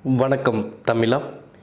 வணக்கம் தமிழா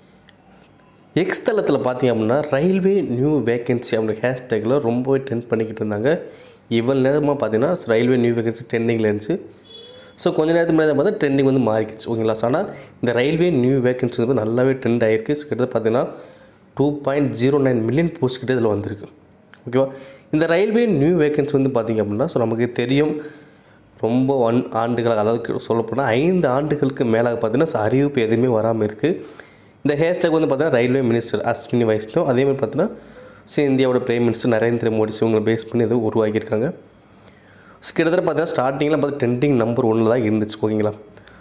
எக்ஸ் தளத்தில் பார்த்தீங்க அப்படின்னா ரயில்வே நியூ வேகன்சி அப்படின்ற ஹேஷ்டேக்கில் ரொம்பவே ட்ரெண்ட் பண்ணிக்கிட்டு இருந்தாங்க இவ்வளோ நேரமாக பார்த்தீங்கன்னா ரயில்வே நியூ வேகன்சி ட்ரெண்டிங்கில் இருந்துச்சு ஸோ கொஞ்ச நேரத்துக்கு முன்னாடி பார்த்தா ட்ரெண்டிங் வந்து மாறிக்கிச்சு ஓகேங்களா ஸோ ஆனால் இந்த ரயில்வே நியூ வேகன்சி வந்து நல்லாவே ட்ரெண்ட் ஆகிருக்கு கிட்டத்தட்ட பார்த்தீங்கன்னா two point zero nine million post கிட்ட இதில் வந்திருக்கு ஓகேவா இந்த ரயில்வே நியூ வேகன்சி வந்து பார்த்திங்க அப்படின்னா ஸோ நமக்கு தெரியும் ரொம்ப ஒன் ஆண்டுகளாக அதாவது சொல்லப்போனால் ஐந்து ஆண்டுகளுக்கு மேலாக பார்த்தீங்கன்னா அறிவிப்பு எதுவுமே வராமல் இருக்குது இந்த ஹேஷ்டேக் வந்து பார்த்தீங்கன்னா ரயில்வே மினிஸ்டர் அஸ்வினி வைஷ்ணவ் அதே மாதிரி பார்த்தீங்கன்னா ஸோ இந்தியாவோட பிரைம் மினிஸ்டர் நரேந்திர மோடி இவங்களை பேஸ் பண்ணி இது உருவாக்கியிருக்காங்க ஸோ கிட்டத்தட்ட பார்த்தீங்கன்னா ஸ்டார்டிங்கில் பார்த்து ட்ரெண்டிங் நம்பர் ஒன்றில் தான் இருந்துச்சு ஓகேங்களா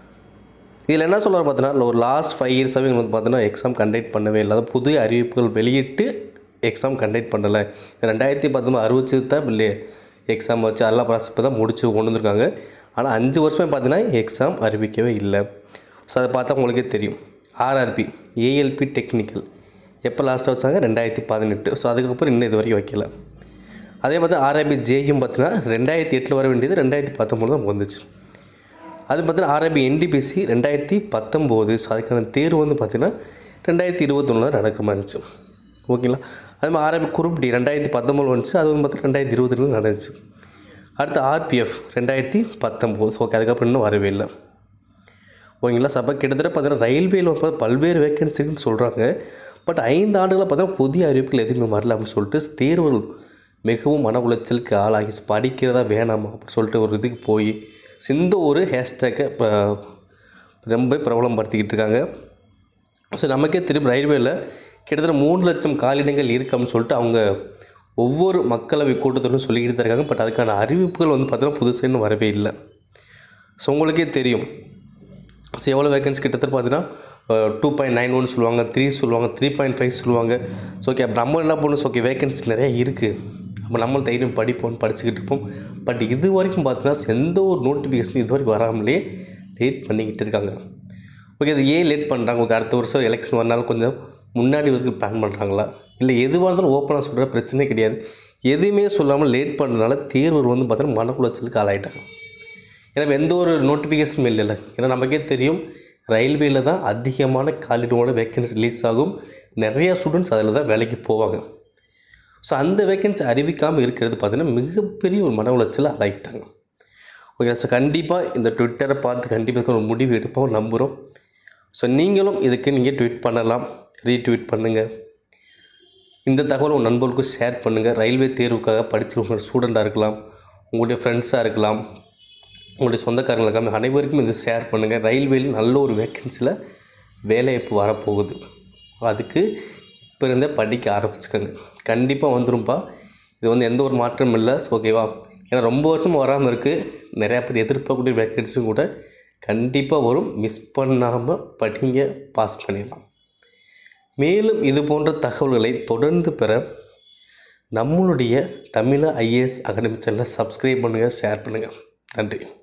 இதில் என்ன சொல்கிறார் பார்த்தீங்கன்னா ஒரு லாஸ்ட் ஃபைவ் இயர்ஸாகவே இவங்க வந்து பார்த்தீங்கன்னா எக்ஸாம் கண்டக்ட் பண்ணவே இல்லை அதாவது புதிய அறிவிப்புகள் வெளியிட்டு எக்ஸாம் கண்டக்ட் பண்ணலை ரெண்டாயிரத்தி பத்தொம்பது அறிவிச்சது தான் இல்லை எக்ஸாம் வச்சு எல்லா ப்ராசஸ் இப்போ தான் முடிச்சு கொண்டு வந்திருக்காங்க ஆனால் அஞ்சு வருஷமே பார்த்தீங்கன்னா எக்ஸாம் அறிவிக்கவே இல்லை ஸோ அதை பார்த்தா உங்களுக்கே தெரியும் ஆர்ஆர்பி ஏஎல்பி டெக்னிக்கல் எப்போ லாஸ்ட்டாக வச்சாங்க ரெண்டாயிரத்தி பதினெட்டு ஸோ அதுக்கப்புறம் இன்னும் இது வரைக்கும் வைக்கல அதே மாதிரி ஆர்ஐபி ஜேயும் பார்த்தீங்கன்னா ரெண்டாயிரத்தி எட்டில் வர வேண்டியது ரெண்டாயிரத்தி பத்தொம்போது தான் வந்துச்சு அது பார்த்தீங்கன்னா ஆர்ஐபி என்டிபிசி ரெண்டாயிரத்தி பத்தொம்போது ஸோ அதுக்கான தேர்வு வந்து பார்த்தீங்கன்னா ரெண்டாயிரத்தி இருபத்தொன்னில் நடக்கிற மாதிரி இருந்துச்சு ஓகேங்களா அது மாதிரி ஆர்ஐபி குரூப் டி ரெண்டாயிரத்தி பத்தொம்போது வந்துச்சு அது வந்து பார்த்தீங்கன்னா ரெண்டாயிரத்தி இருபத்தி நடந்துச்சு அடுத்து ஆர்பிஎஃப் ரெண்டாயிரத்தி பத்தொம்போது ஓகே அதுக்கப்புறம் இன்னும் வரவே இல்லை ஓகேங்களா ஸோ அப்போ கிட்டத்தட்ட பார்த்தீங்கன்னா ரயில்வேயில் வந்து பல்வேறு வேக்கன்சின்னு சொல்கிறாங்க பட் ஐந்து ஆண்டுகளில் பார்த்தீங்கன்னா புதிய அறிவிப்புகள் எதுவுமே வரல அப்படின்னு சொல்லிட்டு தேர்வுகள் மிகவும் மன உளைச்சலுக்கு ஆளாகி படிக்கிறதா வேணாமா அப்படின்னு சொல்லிட்டு ஒரு இதுக்கு போய் இந்த ஒரு ஹேஷ்டேக்கை இப்போ ரொம்ப பிரபலப்படுத்திக்கிட்டு இருக்காங்க ஸோ நமக்கே தெரியும் ரயில்வேயில் கிட்டத்தட்ட மூணு லட்சம் காலிடங்கள் இருக்கு அப்படின்னு சொல்லிட்டு அவங்க ஒவ்வொரு மக்களவை கூட்டத்தொடரும் சொல்லிக்கிட்டு தான் இருக்காங்க பட் அதுக்கான அறிவிப்புகள் வந்து பார்த்தீங்கன்னா புதுசுன்னு வரவே இல்லை ஸோ உங்களுக்கே தெரியும் ஸோ எவ்வளோ வேகன்சி கிட்டத்தட்ட பார்த்தீங்கன்னா டூ பாயிண்ட் நைன் ஒன் சொல்லுவாங்க த்ரீ சொல்லுவாங்க த்ரீ பாயிண்ட் ஃபைவ் சொல்லுவாங்க ஸோ ஓகே அப்போ நம்ம என்ன பண்ணணும் ஓகே வேகன்சி நிறைய இருக்குது அப்போ நம்ம தைரியம் படிப்போம் படிச்சுக்கிட்டு இருப்போம் பட் இது வரைக்கும் பார்த்தீங்கன்னா எந்த ஒரு நோட்டிஃபிகேஷன் இது வரைக்கும் வராமலே லேட் பண்ணிக்கிட்டு இருக்காங்க ஓகே அது ஏன் லேட் பண்ணுறாங்க ஓகே அடுத்த வருஷம் எலெக்ஷன் வரனால கொஞ்சம் முன்னாடி வரதுக்கு பிளான் பண்ணுறாங்களா இல்லை எதுவாக இருந்தாலும் ஓப்பனாக சொல்கிற பிரச்சனை கிடையாது எதுவுமே சொல்லாமல் லேட் பண்ணுறதுனால தேர்வு வந்து பார்த்தீங்கன்னா மன உளைச்சலுக்கு ஆளாயிட்டாங்க ஏன்னா எந்த ஒரு நோட்டிஃபிகேஷனும் இல்லைல்ல ஏன்னா நமக்கே தெரியும் ரயில்வேல தான் அதிகமான காலிடோட வேக்கன்சி ரிலீஸ் ஆகும் நிறையா ஸ்டூடெண்ட்ஸ் அதில் தான் வேலைக்கு போவாங்க ஸோ அந்த வேக்கன்சி அறிவிக்காமல் இருக்கிறது பார்த்திங்கன்னா மிகப்பெரிய ஒரு மன உளைச்சல் ஆளாகிட்டாங்க ஓகே ஸோ கண்டிப்பாக இந்த ட்விட்டரை பார்த்து கண்டிப்பாக ஒரு முடிவு எடுப்போம் நம்புகிறோம் ஸோ நீங்களும் இதுக்கு நீங்கள் ட்வீட் பண்ணலாம் ரீட்வீட் பண்ணுங்கள் இந்த தகவல் உங்கள் நண்பர்களுக்கும் ஷேர் பண்ணுங்கள் ரயில்வே தேர்வுக்காக படிச்சிருக்கிற ஸ்டூடெண்ட்டாக இருக்கலாம் உங்களுடைய ஃப்ரெண்ட்ஸாக இருக்கலாம் உங்களுடைய சொந்தக்காரங்க இருக்கலாம் அனைவருக்கும் இது ஷேர் பண்ணுங்கள் ரயில்வேயில் நல்ல ஒரு வேக்கன்சியில் வேலைவாய்ப்பு வரப்போகுது அதுக்கு இப்போ இருந்தே படிக்க ஆரம்பிச்சுக்கோங்க கண்டிப்பாக வந்துரும்ப்பா இது வந்து எந்த ஒரு மாற்றமும் இல்லை ஓகேவா ஏன்னா ரொம்ப வருஷம் வராமல் இருக்குது நிறையா பேர் எதிர்பார்க்கக்கூடிய வேக்கன்சியும் கூட கண்டிப்பாக வரும் மிஸ் பண்ணாமல் படிங்க பாஸ் பண்ணிடலாம் மேலும் இது போன்ற தகவல்களை தொடர்ந்து பெற நம்மளுடைய தமிழ ஐஏஎஸ் அகாடமி சேனலை சப்ஸ்கிரைப் பண்ணுங்கள் ஷேர் பண்ணுங்கள் நன்றி